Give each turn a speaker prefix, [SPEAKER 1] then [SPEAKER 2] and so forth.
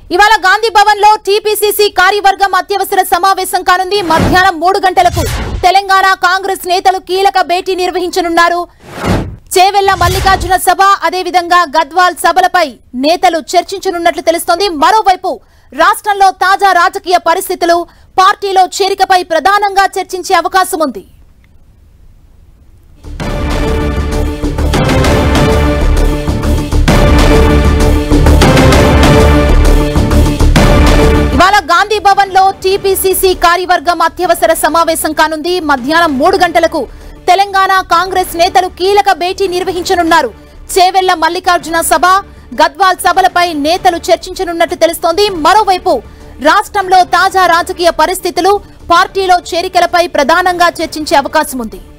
[SPEAKER 1] ఇవాళ గాంధీ భవన్ లో టీపీసీసీ కార్యవర్గం అత్యవసర సమావేశం కానుంది మధ్యాహ్నం మూడు గంటలకు తెలంగాణ కాంగ్రెస్ నేతలు కీలక భేటీ నిర్వహించనున్నారు చేవెళ్ల మల్లికార్జున సభ అదేవిధంగా గద్వాల్ సభలపై నేతలు చర్చించనున్నట్లు తెలుస్తోంది మరోవైపు రాష్ట్రంలో తాజా రాజకీయ పరిస్థితులు పార్టీలో చేరికపై ప్రధానంగా చర్చించే అవకాశం ఉంది ఇవాళ గాంధీ భవన్ లో టీపీసీసీ కార్యవర్గం అత్యవసర సమావేశం కానుంది మధ్యాహ్నం మూడు గంటలకు తెలంగాణ కాంగ్రెస్ నేతలు కీలక భేటీ నిర్వహించనున్నారు చేవెళ్ల మల్లికార్జున సభ గద్వాల్ సభలపై నేతలు చర్చించనున్నట్లు తెలుస్తోంది మరోవైపు రాష్ట్రంలో తాజా రాజకీయ పరిస్థితులు పార్టీలో చేరికలపై ప్రధానంగా చర్చించే అవకాశం ఉంది